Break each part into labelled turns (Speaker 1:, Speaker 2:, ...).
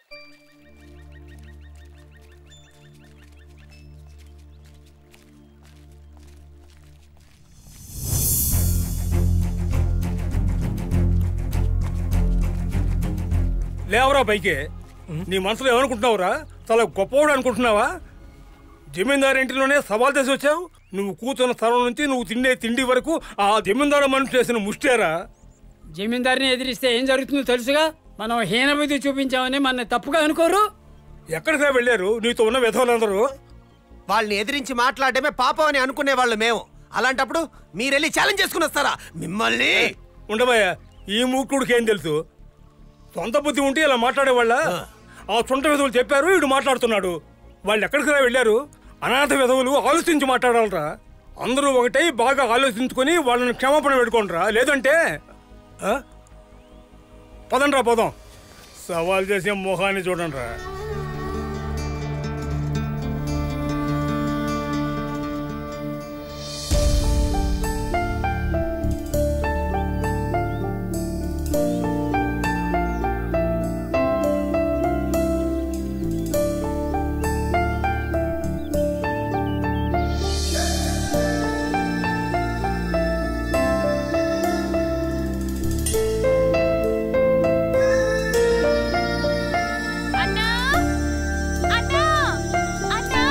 Speaker 1: లేవరా పైకి నీ మనసులో ఏమనుకుంటున్నావురా చాలా గొప్పవాడు అనుకుంటున్నావా జమీందారు ఇంటిలోనే సవాల్ చేసి వచ్చావు నువ్వు కూతున్న స్థలం నుంచి నువ్వు తిండే తిండి వరకు ఆ జమీందారు మనిషి చేసిన ముష్టేరా
Speaker 2: జమీందారిని ఎదిరిస్తే ఏం జరుగుతుందో తెలుసుగా మనం హీనబుద్ధి చూపించామని మన తప్పుగా అనుకోరు
Speaker 1: ఎక్కడికి వెళ్ళారు నీతో ఉన్న విధవులందరూ
Speaker 3: వాళ్ళని ఎదిరించి మాట్లాడమే పాపం అని అనుకునే వాళ్ళు మేము అలాంటప్పుడు మీరెళ్ళి ఛాలెంజ్ చేసుకుని వస్తారా మిమ్మల్ని
Speaker 1: ఉండబోయా ఈ మూకుడికి ఏం తెలుసు సొంత బుద్ధి ఉంటే ఇలా మాట్లాడేవాళ్ళ ఆ సొంత విధవులు చెప్పారు వీడు మాట్లాడుతున్నాడు వాళ్ళు ఎక్కడికి రా వెళ్ళారు అనాథ విధవులు ఆలోచించి మాట్లాడాలరా అందరూ ఒకటై బాగా ఆలోచించుకొని వాళ్ళని క్షమాపణ పెట్టుకోండిరా లేదంటే ఆ? పదండ్రా పోదాం సవాల్ చేసే మొహాన్ని చూడండిరా
Speaker 4: అన్నా అన్నా అన్నా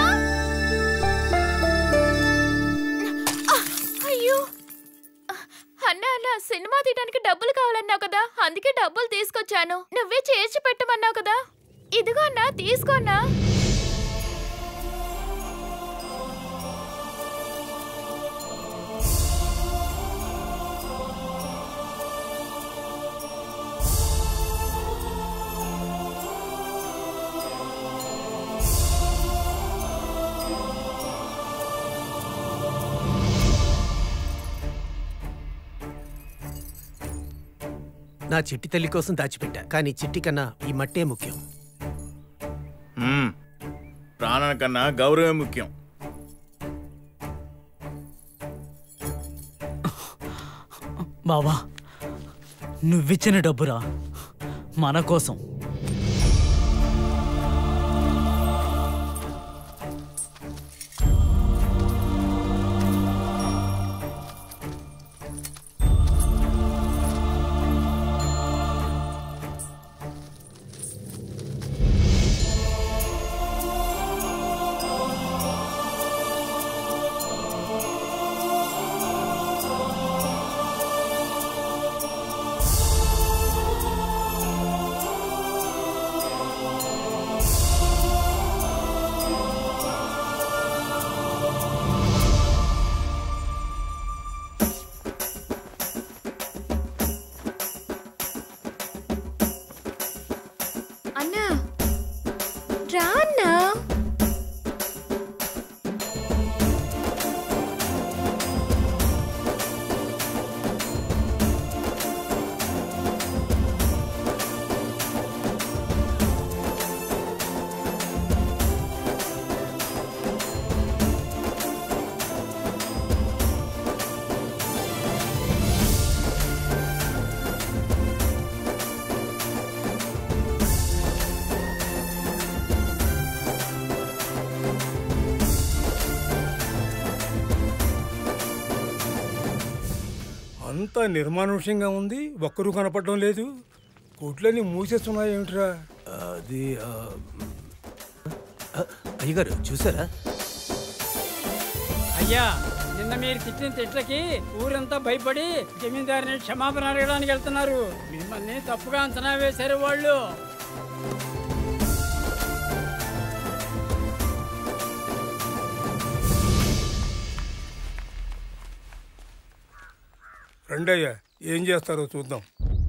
Speaker 4: అయ్యో అన్నా అన్నా సినిమా తీయడానికి డబ్బులు కావాలన్నావు కదా అందుకే డబ్బులు తీసుకొచ్చాను నువ్వే చేర్చి పెట్టమన్నావు కదా ఇదిగో అన్నా తీసుకో అన్నా
Speaker 3: నా చిట్టి తల్లి కోసం దాచిపెట్టా కానీ చిట్టి కన్నా ఈ మట్టే ముఖ్యం
Speaker 5: మ్మ్. ప్రాణం కన్నా గౌరవమే ముఖ్యం
Speaker 6: బావా నువ్విచ్చిన డబ్బురా మన కోసం
Speaker 4: అన్నా రా అన్నా
Speaker 1: అంతా నిర్మానుష్యంగా ఉంది ఒక్కరూ కనపడడం లేదు కొట్లన్నీ మూసేస్తున్నాయి ఏమిట్రా
Speaker 3: అది ఆ, ఆ, అయ్యగారు చూసారా
Speaker 2: అయ్యా నిన్న మీరు తిట్టిన తిట్లకి ఊరంతా భయపడి జమీందారిని క్షమాపణ అడగడానికి వెళ్తున్నారు మిమ్మల్ని తప్పుగా అంచనా వేశారు వాళ్ళు
Speaker 1: రండయ్యా ఏం చేస్తారో చూద్దాం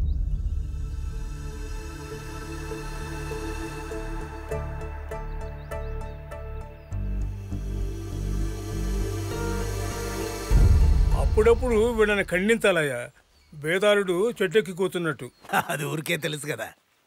Speaker 1: అప్పుడప్పుడు వీళ్ళని ఖండించాలయ్యా బేదారుడు చెట్టెక్కి కూతున్నట్టు
Speaker 3: అది ఊరికే తెలుసు కదా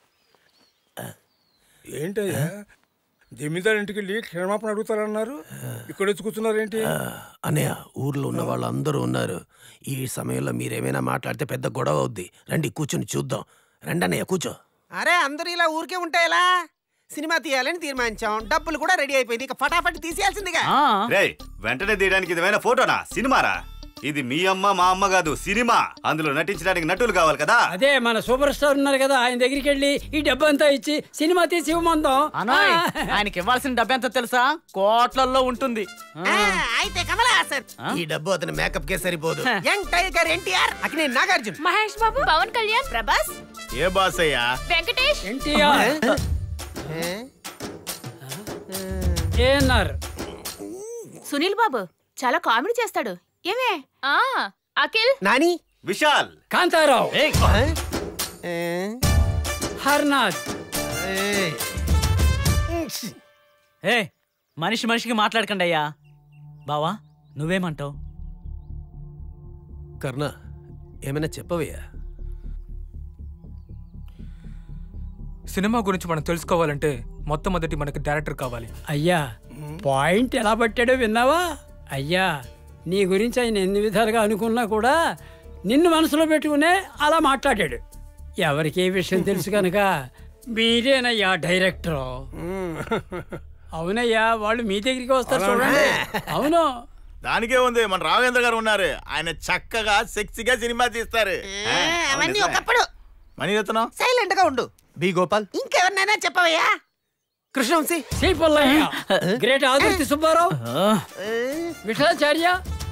Speaker 1: ఏంటయ్యా జమీందారు ఇంటికి వెళ్ళి క్షమాపణ అడుగుతారన్నారు ఇక్కడ వచ్చి కూర్చున్నారేంటి
Speaker 3: ఆ, అన్నయ్య ఊర్లో ఉన్న వాళ్ళందరూ ఉన్నారు ఈ సమయంలో మీరేమైనా మాట్లాడితే పెద్ద గొడవ అవుద్ది రండి కూర్చొని చూద్దాం రండి అన్నయ్య కూర్చో అరే అందరూ ఇలా ఊరికే ఉంటే ఎలా సినిమా తీయాలని తీర్మానించాం డబ్బులు కూడా రెడీ అయిపోయింది ఇక ఫటాఫట్ తీసేయాల్సిందిగా
Speaker 6: ఆ,
Speaker 7: రేయ్ వెంటనే తీయడానికి ఇదేమైనా ఫోటోనా సినిమారా ఇది మీ అమ్మ మా అమ్మ కాదు సినిమా అందులో నటించడానికి నటులు కావాలి కదా
Speaker 2: అదే మన సూపర్ స్టార్ ఉన్నారు కదా ఆయన దగ్గరికి వెళ్ళి ఈ డబ్బు అంతా ఇచ్చి సినిమా తీసి ఇవ్వమందాం
Speaker 6: అనాయ్ ఆయనకి ఇవ్వాల్సిన డబ్బు ఎంత తెలుసా కోట్లల్లో ఉంటుంది
Speaker 3: ఆ, అయితే కమలా హాసన్ ఈ డబ్బు అతని మేకప్ కే సరిపోదు young tiger NTR Akkineni Nagarjuna
Speaker 4: Mahesh Babu Pawan Kalyan Prabhas
Speaker 5: ఏ బాస్ అయ్యా
Speaker 4: వెంకటేష్
Speaker 2: ఎన్టీఆర్ ఏఎన్ఆర్
Speaker 4: సునీల్ బాబు చాలా కామెడీ చేస్తాడు ఏమే ఆ అఖిల్
Speaker 3: నాని
Speaker 7: విశాల్
Speaker 2: కాంతారావు
Speaker 6: ఏయ్,
Speaker 3: ఏ,
Speaker 2: హర్నాథ్
Speaker 3: ఏ.
Speaker 6: ఏ మనిషి మనిషికి మాట్లాడకండి అయ్యా బావా నువ్వేమంటావు
Speaker 3: కర్ణ ఏమైనా చెప్పవయ్యా
Speaker 1: సినిమా గురించి మనం తెలుసుకోవాలంటే మొట్టమొదటి మనకి డైరెక్టర్ కావాలి
Speaker 2: అయ్యా పాయింట్ ఎలా పట్టాడో విన్నావా అయ్యా నీ గురించి ఆయన ఎన్ని విధాలుగా అనుకున్నా కూడా నిన్ను మనసులో పెట్టుకునే అలా మాట్లాడాడు ఎవరికి ఏ విషయం తెలుసు కనుక మీరేనయ్యా డైరెక్టర్ అవునయ్యా వాళ్ళు మీ దగ్గరికి వస్తారు చూడండి అవును
Speaker 5: దానికే ఉంది మన రాఘవేంద్ర గారు ఉన్నారు ఆయన చక్కగా సెక్సీగా సినిమా తీస్తారు
Speaker 3: ఏ, అవన్నీ ఒకప్పుడు
Speaker 5: మణిరత్నం
Speaker 3: సైలెంట్ గా ఉండు బి గోపాల్ ఇంకెవరినైనా చెప్పవయ్యా కృష్ణవంశీ
Speaker 2: శ్రీపల్లయ్య గ్రేట్ ఆదుర్తి సుబ్బారావు
Speaker 6: ఆ,
Speaker 2: విఠలాచార్య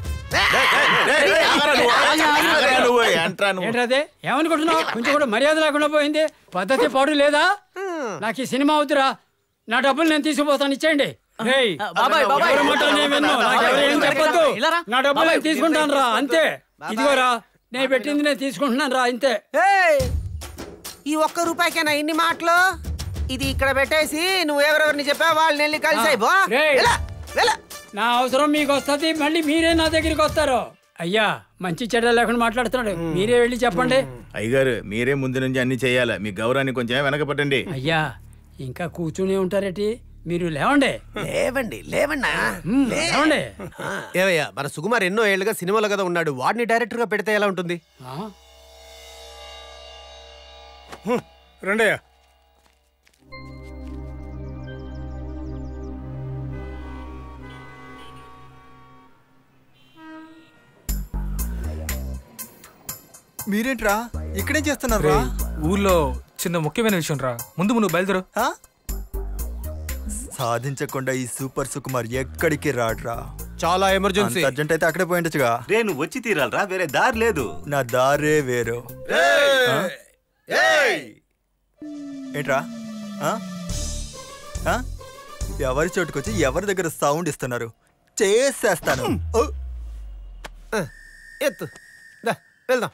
Speaker 5: నువ్వు ఏంట్రా నువ్వు
Speaker 2: ఏంటదే ఏమనుకుంటున్నావు కొంచెం కూడా మర్యాద లేకుండా పోయింది పద్ధతి పాడు లేదా నాకు ఈ సినిమా అవుతురా నా డబ్బులు నేను తీసుకుపోతాను ఇచ్చేయండి రేయ్,
Speaker 6: బాబాయ్, బాబాయ్.
Speaker 2: ఎవరి మాట నేను విన్ను. నాకు ఎవరు ఏం చెప్పొద్దు.
Speaker 6: ఇలా రా.
Speaker 2: నా డబ్బులు నేను తీసుకుంటాను రా అంతే ఇదిగోరా నేను పెట్టింది నేను తీసుకుంటున్నాను రా అంతే
Speaker 3: ఏయ్, ఈ ఒక్క రూపాయికేనా ఇన్ని మాటలు ఇది ఇక్కడ పెట్టేసి నువ్వు ఎవరెవరిని చెప్పావు వాళ్ళని వెళ్ళి కలిసాయి బో
Speaker 2: రేయ్.
Speaker 3: వెళ్ళ, వెళ్ళ.
Speaker 2: నా అవసరం మీకు వస్తుంది మళ్ళీ మీరే నా దగ్గరికి వస్తారు అయ్యా మంచి చెడ్డ లేకుండా మాట్లాడుతున్నాడు మీరే వెళ్ళి చెప్పండి
Speaker 5: అయ్యగారు మీరే ముందు నుంచి అన్ని చేయాలి మీ గౌరవాన్ని కొంచెం వెనకపట్టండి
Speaker 2: అయ్యా ఇంకా కూర్చుని ఉంటారేటి మీరు లేవండి
Speaker 3: లేవండి లేవన్నా
Speaker 2: మ్, లేవండి
Speaker 3: ఏవయ్యా మన సుకుమార్ ఎన్నో ఏళ్ళుగా సినిమాలో కదా ఉన్నాడు వాడిని డైరెక్టర్ గా పెడితే ఎలా ఉంటుంది
Speaker 2: ఆ?
Speaker 1: రండయ్యా
Speaker 8: మీరేంట్రా ఇక్కడేం చేస్తున్నారా
Speaker 1: ఊర్లో చిన్న ముఖ్యమైన విషయం రా ముందు నువ్వు బయలుదేరు
Speaker 8: సాధించకుండా ఈ సూపర్ సుకుమార్ ఎక్కడికి రాడ్రా
Speaker 3: చాలా ఎమర్జెన్సీ
Speaker 8: అర్జెంట్ అయితే అక్కడే పోయిండొచ్చుగా
Speaker 7: రే నువ్వు వచ్చి తీరాలరా వేరే దారి లేదు
Speaker 8: నా దారే వేరు ఏంట్రా ఆ? ఆ? ఎవరి చోటుకొచ్చి ఎవరి దగ్గర సౌండ్ ఇస్తున్నారు చేసేస్తాను ఓ!
Speaker 3: ఎత్తు దా, వెళ్దాం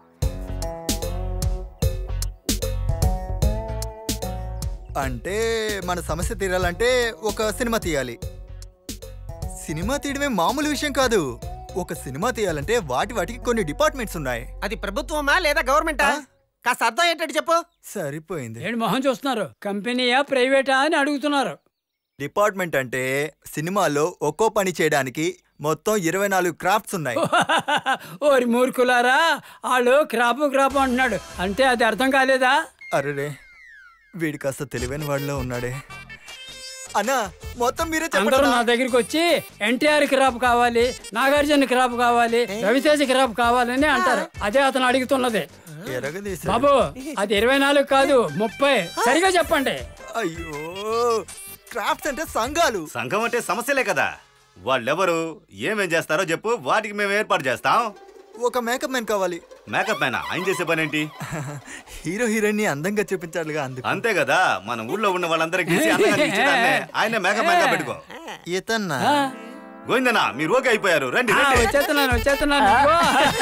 Speaker 8: అంటే మన సమస్య తీరాలంటే ఒక సినిమా తీయాలి సినిమా తీయడమే మామూలు విషయం కాదు ఒక సినిమా తీయాలంటే వాటి వాటికి కొన్ని డిపార్ట్మెంట్స్ ఉన్నాయి
Speaker 3: అది ప్రభుత్వమా లేదా గవర్నమెంటా కాస్త అర్థం ఏంటంటే చెప్పు
Speaker 8: సరిపోయింది
Speaker 2: ఏంటి మొహం చూస్తున్నారు కంపెనీయా ప్రైవేటా అని అడుగుతున్నారు
Speaker 8: డిపార్ట్మెంట్ అంటే సినిమాలో ఒక్కో పని చేయడానికి మొత్తం ఇరవై నాలుగు క్రాఫ్ట్స్ ఉన్నాయి
Speaker 2: ఓరి మూర్ఖులారా వాళ్ళు క్రాపు క్రాపు అంటున్నాడు అంటే అది అర్థం కాలేదా
Speaker 8: అరే వీడి కాస్త తెలివైన వాడిలో ఉన్నాడే అన్నా మొత్తం మీరే
Speaker 2: అందరూ
Speaker 8: చెప్పండి
Speaker 2: నా దగ్గరికి వచ్చి ఎన్టీఆర్ క్రాప్ కావాలి నాగార్జున క్రాప్ కావాలి రవితేజ క్రాప్ కావాలని అంటారు అదే అతను అడుగుతున్నది
Speaker 8: ఎరగదీశాడు.
Speaker 2: బాబు అది ఇరవై నాలుగు కాదు ముప్పై సరిగా చెప్పండి
Speaker 8: అయ్యో క్రాఫ్ట్స్ అంటే సంఘాలు
Speaker 7: సంఘం అంటే సమస్యలే కదా వాళ్ళెవరు ఏమేం చేస్తారో చెప్పు వాటికి మేము ఏర్పాటు చేస్తాం
Speaker 8: ఒక మేకప్ మ్యాన్ కావాలి
Speaker 7: మేకప్ మ్యాన్ ఆయన చేసే పని ఏంటి
Speaker 8: హీరో హీరోయిన్ ని అందంగా చూపించాలిగా అందుకు
Speaker 7: అంతే కదా మన ఊళ్ళో ఉన్న వాళ్ళందరికీ గీసి అందంగా తీర్చేదాన్నే ఆయనే మేకప్ మ్యాన్ గా పెట్టుకో
Speaker 8: ఇతన్నా
Speaker 7: గోవిందనా మీరు ఓకే అయిపోయారు రండి
Speaker 2: ఆ,
Speaker 7: రండి
Speaker 2: వచ్చేస్తున్నాను వచ్చేస్తున్నాను ఇదిగో.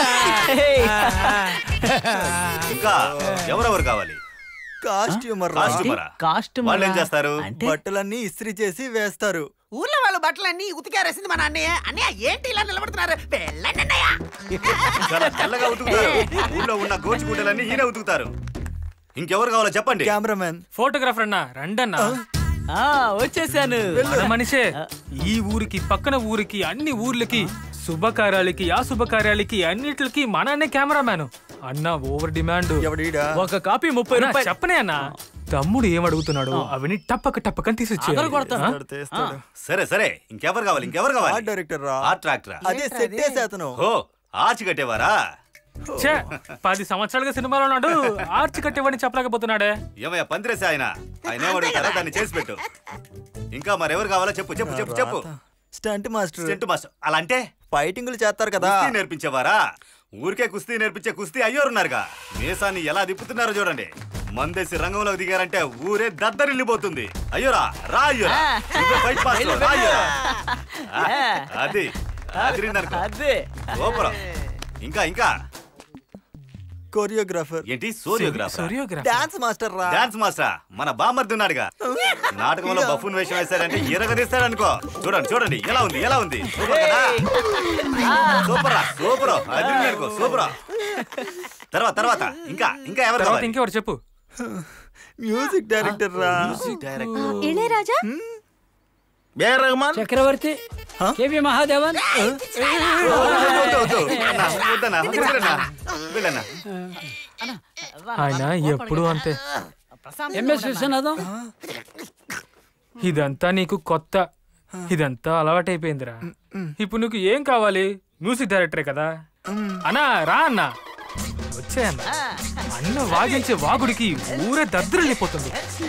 Speaker 7: ఇంకా ఎవరెవరు కావాలి
Speaker 8: కాస్ట్యూమర్
Speaker 7: కాస్ట్యూమరా
Speaker 6: కాస్ట్యూమరా?
Speaker 7: వాళ్ళు ఏం చేస్తారు
Speaker 6: అంటే
Speaker 8: బట్టలన్నీ ఇస్త్రీ చేసి వేస్తారు
Speaker 3: ఊర్లో వాళ్ళు బట్టలన్నీ ఉతికారేసింది మన అన్నయ్య అన్నయ్య ఏంటి ఇలా నిలబడుతున్నారు వెళ్ళండి అన్నయ్య
Speaker 7: చాలా తెల్లగా ఉతుకుతారు ఊళ్ళో ఉన్న గోచిగుడ్డలన్నీ ఈయన ఉతుకుతారు ఇంకెవరు కావాలో చెప్పండి
Speaker 8: కెమెరామెన్
Speaker 1: ఫోటోగ్రాఫర్ అన్నా రండన్నా
Speaker 6: ఆ, వచ్చేసాను
Speaker 1: మన మనిషే ఈ ఊరికి పక్కన ఊరికి అన్ని ఊర్లకి శుభకార్యాలకి ఆ శుభకార్యాలకి అన్నిటికి మన అన్నే కెమెరామ్యాన్
Speaker 9: అన్న ఓవర్ డిమాండ్
Speaker 8: ఎవడీడా
Speaker 6: ఒక కాపీ ముప్పై
Speaker 9: అన్నా,
Speaker 6: రూపాయలు
Speaker 9: చెప్పనే అన్న తమ్ముడు ఏం అడుగుతున్నాడు అవన్నీ టప్పక టప్పకని తీసుకొచ్చి
Speaker 6: అదరు కొడతాను.
Speaker 8: తీస్తాడు, తీస్తాడు.
Speaker 7: సరే సరే ఇంకెవరు కావాలి ఇంకెవరు
Speaker 8: ఆర్ట్
Speaker 7: కావాలి
Speaker 8: డైరెక్టర్ రా
Speaker 7: ఆర్ట్ ట్రాక్టరా
Speaker 8: అదే సెట్ చేసేతను
Speaker 7: ఓ ఆర్చి కట్టేవారా
Speaker 9: పది సంవత్సరాలుగా సినిమాలో ఉన్నాడు ఆర్చి కట్టేవాడిని చెప్పలేకపోతున్నాడే
Speaker 7: ఏమయ్యా పందిరేసి ఆయన ఆయన ఏమడుగుతారా దాన్ని చేసి పెట్టు ఇంకా మరెవరు కావాలో చెప్పు చెప్పు చెప్పు చెప్పు
Speaker 8: స్టంట్ మాస్టర్
Speaker 7: స్టెంట్ మాస్టర్ అలా అంటే
Speaker 8: ఫైటింగ్లు చేస్తారు కదా
Speaker 7: కుస్తీ నేర్పించేవారా ఊరికే కుస్తీ నేర్పించే కుస్తీ అయ్యోరున్నారుగా మీసాన్ని ఎలా తిప్పుతున్నారో చూడండి మందేసి రంగంలోకి దిగారంటే ఊరే దద్దరిల్లిపోతుంది అయ్యోరా రా అయ్యోరా నువ్వే ఫైట్ మాస్టర్ రా అయ్యోరా ఆ, అది అదిరిందనుకో
Speaker 6: అదే
Speaker 7: సూపర్ ఇంకా ఇంకా
Speaker 8: కొరియోగ్రాఫర్
Speaker 7: ఏంటి సూర్యోగ్రాఫర్
Speaker 9: సూర్యోగ్రాఫ్
Speaker 8: డాన్స్ మాస్టర్ రా
Speaker 7: డాన్స్ మాస్టర్ మన బామర్ది ఉన్నాడుగా నాటకంలో బఫూన్ వేషం వేశాడంటే ఎరగదీస్తాడు అనుకో చూడండి చూడండి ఎలా ఉంది ఎలా ఉంది సూపర్ కదా సూపర్ సూపర్ అదిరింది అనుకో సూపర్ తర్వాత తర్వాత ఇంకా ఇంకా ఎవరు
Speaker 9: తర్వాత
Speaker 7: కావాలి?
Speaker 9: ఇంకెవరు చెప్పు
Speaker 8: మ్యూజిక్ డైరెక్టర్ రా
Speaker 4: ఇళయరాజా
Speaker 5: బే రహమాన్
Speaker 2: చక్రవర్తి కేవి మహాదేవన్
Speaker 7: వద్దు, వద్దు, వద్దు. అన్నా, వద్దన్నా, వద్దన్నా. వెళ్ళన్నా.
Speaker 9: ఆయన ఎప్పుడు అంతే
Speaker 2: ఎంఎస్ విశ్వనాథం
Speaker 9: ఇదంతా నీకు కొత్త ఇదంతా అలవాటైపోయిందిరా ఇప్పుడు నీకు ఏం కావాలి మ్యూజిక్ డైరెక్టరే కదా అన్నా రా అన్నా వచ్చే అన్న అన్న వాగించే వాగుడికి ఊరే దద్దరిల్లిపోతుంది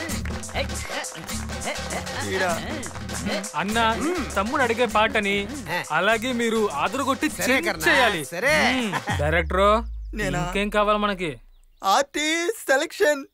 Speaker 9: అన్న తమ్ముడు అడిగే పాటని అలాగే మీరు ఆదురుగొట్టి చేయాలి
Speaker 3: సరే
Speaker 9: డైరెక్టర్ ఇంకేం కావాలి మనకి
Speaker 8: ఆర్టిస్ట్ సెలెక్షన్